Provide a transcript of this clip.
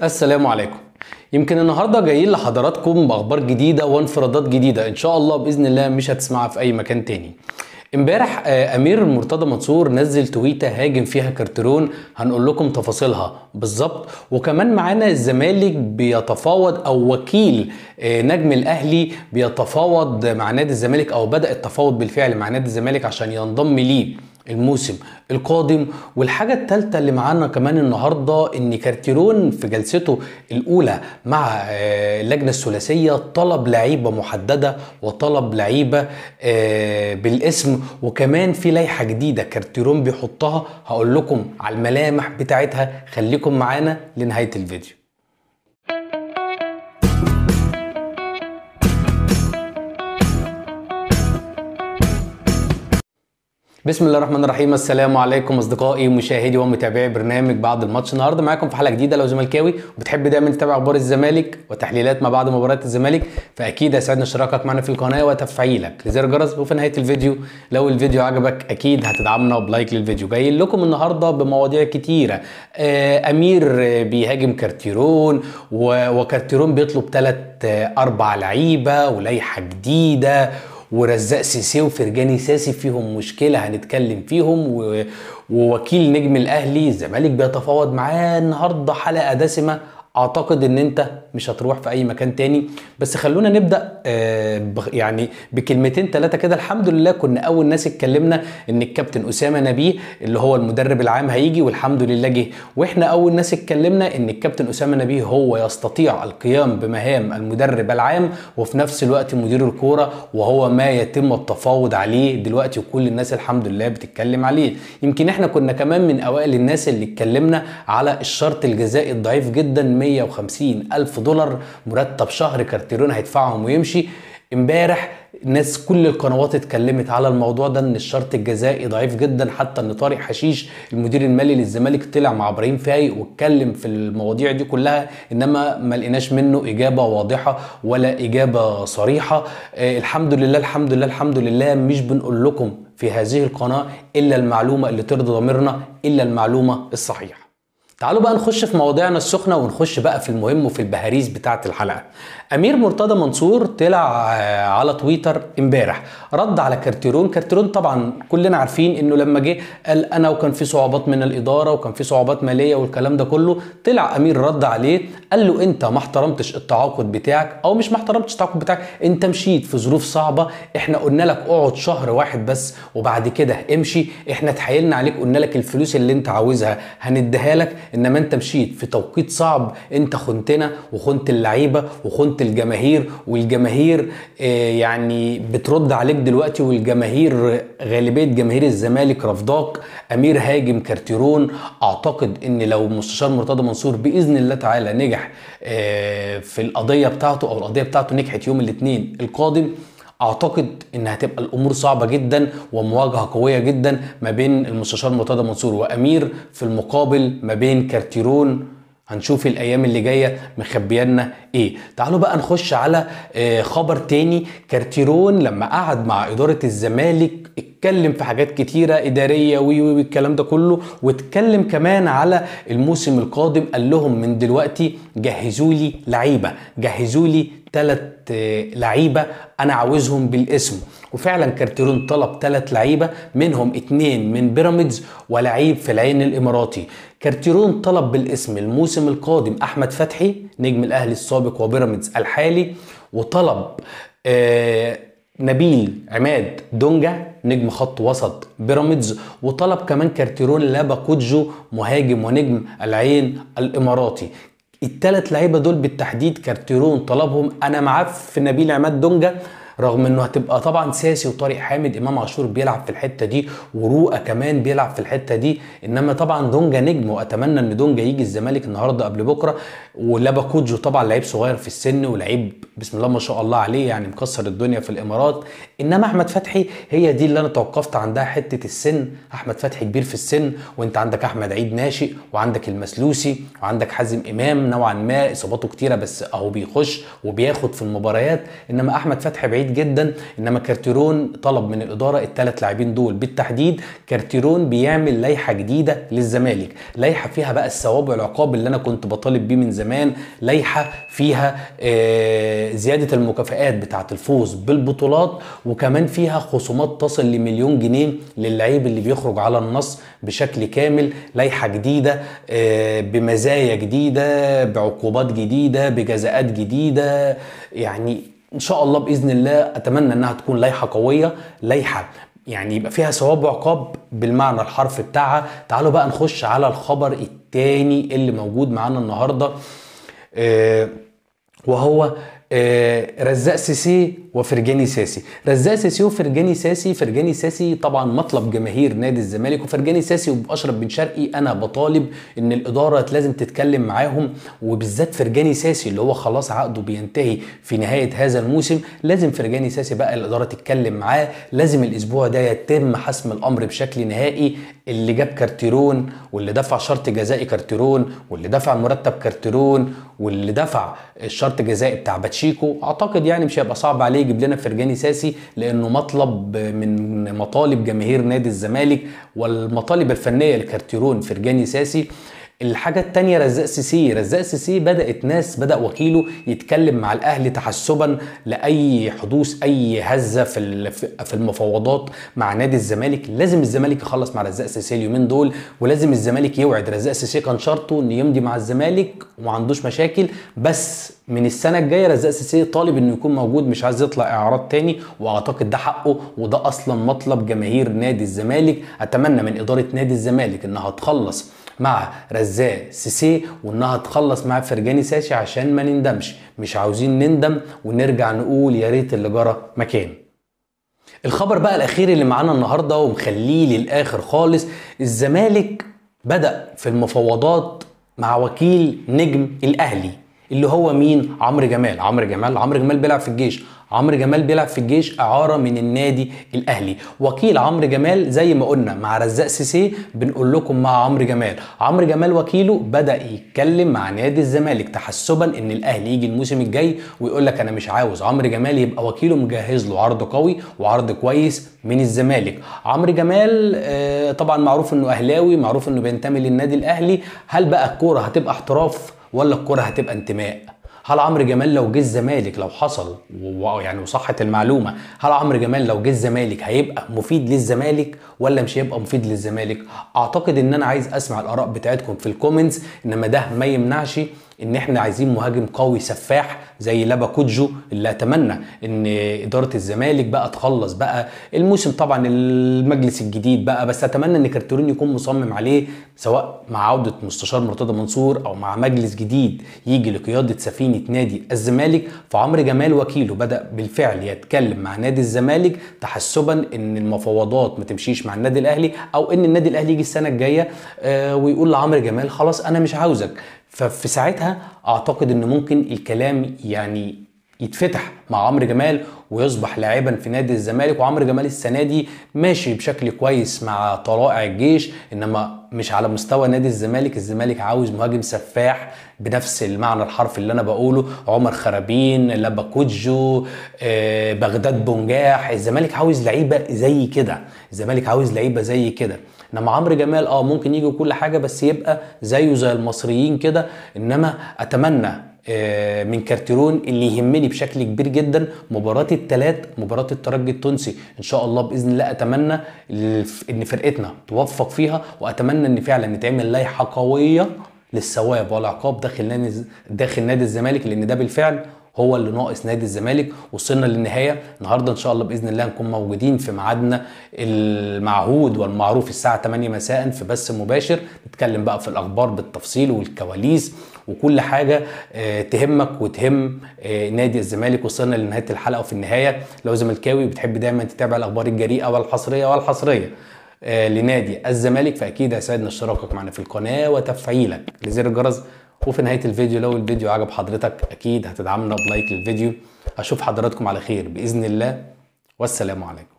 السلام عليكم يمكن النهارده جايين لحضراتكم باخبار جديده وانفرادات جديده ان شاء الله باذن الله مش هتسمعها في اي مكان تاني امبارح آه، امير مرتضى منصور نزل تويته هاجم فيها كارترون هنقول لكم تفاصيلها بالظبط وكمان معانا الزمالك بيتفاوض او وكيل آه، نجم الاهلي بيتفاوض مع نادي الزمالك او بدا التفاوض بالفعل مع نادي الزمالك عشان ينضم ليه الموسم القادم والحاجة التالتة اللي معانا كمان النهاردة ان كارتيرون في جلسته الاولى مع آه، اللجنة الثلاثية طلب لعيبة محددة وطلب لعيبة آه، بالاسم وكمان في لائحة جديدة كارتيرون بيحطها هقول لكم على الملامح بتاعتها خليكم معانا لنهاية الفيديو بسم الله الرحمن الرحيم السلام عليكم اصدقائي مشاهدي ومتابعي برنامج بعد الماتش النهارده معاكم في حلقه جديده لو زملكاوي وبتحب دايما تتابع اخبار الزمالك وتحليلات ما بعد مباريات الزمالك فاكيد هيسعدنا اشتراكك معنا في القناه وتفعيلك لزر الجرس وفي نهايه الفيديو لو الفيديو عجبك اكيد هتدعمنا بلايك للفيديو جاي لكم النهارده بمواضيع كتيره آه، امير آه، بيهاجم كارتيرون و- وكارتيرون بيطلب ثلاث اربع لعيبه ولائحه جديده ورزاق سيسي وفرجاني ساسي فيهم مشكله هنتكلم فيهم و... ووكيل نجم الاهلي الزمالك بيتفاوض معاه النهارده حلقه دسمه اعتقد ان انت مش هتروح في اي مكان تاني بس خلونا نبدا آه، بخ- يعني بكلمتين ثلاثه كده الحمد لله كنا اول ناس اتكلمنا ان الكابتن اسامه نبيه اللي هو المدرب العام هيجي والحمد لله جه واحنا اول ناس اتكلمنا ان الكابتن اسامه نبيه هو يستطيع القيام بمهام المدرب العام وفي نفس الوقت مدير الكوره وهو ما يتم التفاوض عليه دلوقتي وكل الناس الحمد لله بتتكلم عليه يمكن احنا كنا كمان من اوائل الناس اللي اتكلمنا على الشرط الجزائي الضعيف جدا 150 الف دولار مرتب شهر كارتيرون هيدفعهم ويمشي امبارح الناس كل القنوات اتكلمت على الموضوع ده ان الشرط الجزائي ضعيف جدا حتى ان طارق حشيش المدير المالي للزمالك طلع مع ابراهيم فايق واتكلم في المواضيع دي كلها انما ما لقيناش منه اجابه واضحه ولا اجابه صريحه آه الحمد لله الحمد لله الحمد لله مش بنقول لكم في هذه القناه الا المعلومه اللي ترضي ضميرنا الا المعلومه الصحيحه تعالوا بقى نخش في مواضيعنا السخنه ونخش بقى في المهم وفي البهاريز بتاعه الحلقه امير مرتضى منصور طلع آه، على تويتر امبارح رد على كارتيرون كارتيرون طبعا كلنا عارفين انه لما جه قال انا وكان في صعوبات من الاداره وكان في صعوبات ماليه والكلام ده كله طلع امير رد عليه قال له انت ما احترمتش التعاقد بتاعك او مش ما احترمتش التعاقد بتاعك انت مشيت في ظروف صعبه احنا قلنا لك اقعد شهر واحد بس وبعد كده امشي احنا اتحايلنا عليك قلنا لك الفلوس اللي انت عاوزها هنديها لك انما انت مشيت في توقيت صعب انت خنتنا وخنت اللعيبه وخنت الجماهير والجماهير آه، يعني بترد عليك دلوقتي والجماهير غالبيه جماهير الزمالك رفضاك امير هاجم كارتيرون اعتقد ان لو مستشار مرتضى منصور باذن الله تعالى نجح آه، في القضيه بتاعته او القضيه بتاعته نجحت يوم الاثنين القادم اعتقد ان هتبقى الامور صعبه جدا ومواجهه قويه جدا ما بين المستشار مرتضى منصور وامير في المقابل ما بين كارتيرون هنشوف الايام اللي جايه مخبيانا ايه تعالوا بقى نخش على آه، خبر تاني كارتيرون لما قعد مع اداره الزمالك اتكلم في حاجات كتيره اداريه وي وي والكلام ده كله واتكلم كمان على الموسم القادم قال لهم من دلوقتي جهزوا لي لعيبه جهزوا لي ثلاث لعيبه انا عاوزهم بالاسم وفعلا كارتيرون طلب ثلاث لعيبه منهم اتنين من بيراميدز ولعيب في العين الاماراتي كارتيرون طلب بالاسم الموسم القادم احمد فتحي نجم الاهلي السابق وبيراميدز الحالي وطلب آه نبيل عماد دونجا نجم خط وسط بيراميدز وطلب كمان كارتيرون لابا كوتجو مهاجم ونجم العين الاماراتي الثلاث لعيبه دول بالتحديد كارتيرون طلبهم انا معاه في نبيل عماد دونجا رغم انه هتبقى طبعا ساسي وطارق حامد امام عاشور بيلعب في الحته دي وروقه كمان بيلعب في الحته دي انما طبعا دونجا نجم واتمنى ان دونجا يجي الزمالك النهارده قبل بكره ولابا كوجو طبعا لعيب صغير في السن ولعيب بسم الله ما شاء الله عليه يعني مكسر الدنيا في الامارات انما احمد فتحي هي دي اللي انا توقفت عندها حته السن احمد فتحي كبير في السن وانت عندك احمد عيد ناشئ وعندك المسلوسي وعندك حازم امام نوعا ما اصاباته كتيره بس اهو بيخش وبياخد في المباريات انما احمد فتحي بعيد جدا انما كارتيرون طلب من الاداره الثلاث لاعبين دول بالتحديد كارتيرون بيعمل لائحه جديده للزمالك لائحه فيها بقى الثواب والعقاب اللي انا كنت بطالب بيه من زمان لائحه فيها آه، زياده المكافآت بتاعه الفوز بالبطولات وكمان فيها خصومات تصل لمليون جنيه للعيب اللي بيخرج على النص بشكل كامل لائحه جديده آه، بمزايا جديده بعقوبات جديده بجزاءات جديده يعني ان شاء الله باذن الله اتمنى انها تكون لائحه قويه لائحه يعني يبقى فيها ثواب وعقاب بالمعنى الحرفي بتاعها تعالوا بقى نخش على الخبر التاني اللي موجود معانا النهارده آه، وهو آه، رزاق سيسي وفرجاني ساسي رزاق سيسي وفرجاني ساسي فرجاني ساسي طبعا مطلب جماهير نادي الزمالك وفرجاني ساسي واشرف بن شرقي انا بطالب ان الاداره لازم تتكلم معاهم وبالذات فرجاني ساسي اللي هو خلاص عقده بينتهي في نهايه هذا الموسم لازم فرجاني ساسي بقى الاداره تتكلم معاه لازم الاسبوع ده يتم حسم الامر بشكل نهائي اللي جاب كارتيرون واللي دفع شرط جزائي كارتيرون واللي دفع مرتب كارتيرون واللي دفع الشرط الجزائي بتاع باتشيكو اعتقد يعني مش هيبقى صعب عليه يجيب لنا فرجاني ساسي لانه مطلب من مطالب جماهير نادي الزمالك والمطالب الفنيه لكارتيرون فرجاني ساسي الحاجة التانية رزاق سيسي رزاق سيسي بدأت ناس بدأ وكيله يتكلم مع الأهلي تحسبا لأي حدوث أي هزة في ال- في المفاوضات مع نادي الزمالك لازم الزمالك يخلص مع رزاق سيسي اليومين دول ولازم الزمالك يوعد رزاق سيسي كان شرطه إنه يمضي مع الزمالك وما عندوش مشاكل بس من السنة الجاية رزاق سيسي طالب إنه يكون موجود مش عايز يطلع إعارات تاني وأعتقد ده حقه وده أصلا مطلب جماهير نادي الزمالك أتمنى من إدارة نادي الزمالك إنها تخلص مع رزاق سيسي وانها تخلص مع فرجاني ساسي عشان ما نندمش مش عاوزين نندم ونرجع نقول يا ريت اللي جرى مكان الخبر بقى الاخير اللي معانا النهارده ومخليه للاخر خالص الزمالك بدا في المفاوضات مع وكيل نجم الاهلي اللي هو مين عمرو جمال عمرو جمال عمرو جمال بيلعب في الجيش عمرو جمال بيلعب في الجيش اعاره من النادي الاهلي وكيل عمرو جمال زي ما قلنا مع رزاق سيسي بنقول لكم مع عمرو جمال عمرو جمال وكيله بدا يتكلم مع نادي الزمالك تحسبا ان الاهلي يجي الموسم الجاي ويقول لك انا مش عاوز عمرو جمال يبقى وكيله مجهز له عرض قوي وعرض كويس من الزمالك عمرو جمال آه، طبعا معروف انه اهلاوي معروف انه بينتمي للنادي الاهلي هل بقى الكوره هتبقى احتراف ولا الكوره هتبقى انتماء هل عمرو جمال لو جه الزمالك لو حصل ويعني وصحت المعلومه هل عمرو جمال لو جه الزمالك هيبقى مفيد للزمالك ولا مش هيبقى مفيد للزمالك اعتقد ان انا عايز اسمع الاراء بتاعتكم في الكومنتس انما ده ما يمنعش ان احنا عايزين مهاجم قوي سفاح زي لابا كوجو اللي اتمنى ان اداره الزمالك بقى تخلص بقى الموسم طبعا المجلس الجديد بقى بس اتمنى ان كارتورين يكون مصمم عليه سواء مع عوده مستشار مرتضى منصور او مع مجلس جديد يجي لقياده سفينه نادي الزمالك فعمرو جمال وكيله بدا بالفعل يتكلم مع نادي الزمالك تحسبا ان المفاوضات ما تمشيش مع النادي الاهلي او ان النادي الاهلي يجي السنه الجايه آه، ويقول لعمرو جمال خلاص انا مش عاوزك ففي ساعتها اعتقد ان ممكن الكلام يعني يتفتح مع عمرو جمال ويصبح لاعبا في نادي الزمالك وعمرو جمال السنه دي ماشي بشكل كويس مع طلائع الجيش انما مش على مستوى نادي الزمالك الزمالك عاوز مهاجم سفاح بنفس المعنى الحرفي اللي انا بقوله عمر خرابين لابا كوجو آه، بغداد بنجاح الزمالك عاوز لعيبه زي كده الزمالك عاوز لعيبه زي كده انما عمرو جمال اه ممكن يجي كل حاجه بس يبقى زيه زي المصريين كده انما اتمنى آه، من كارتيرون اللي يهمني بشكل كبير جدا مباراة الثلاث مباراة الترجي التونسي ان شاء الله باذن الله اتمنى الف- ان فرقتنا توفق فيها واتمنى ان فعلا يتعمل لائحة قوية للثواب والعقاب داخل نادي داخل نادي الزمالك لان ده بالفعل هو اللي ناقص نادي الزمالك وصلنا للنهايه النهارده ان شاء الله باذن الله نكون موجودين في ميعادنا المعهود والمعروف الساعه 8 مساء في بث مباشر نتكلم بقى في الاخبار بالتفصيل والكواليس وكل حاجه آه، تهمك وتهم آه، نادي الزمالك وصلنا لنهايه الحلقه وفي النهايه لو زملكاوي بتحب دايما تتابع الاخبار الجريئه والحصريه والحصريه آه، لنادي الزمالك فاكيد هيسعدنا اشتراكك معنا في القناه وتفعيلك لزر الجرس وفي نهايه الفيديو لو الفيديو عجب حضرتك اكيد هتدعمنا بلايك للفيديو اشوف حضراتكم على خير باذن الله والسلام عليكم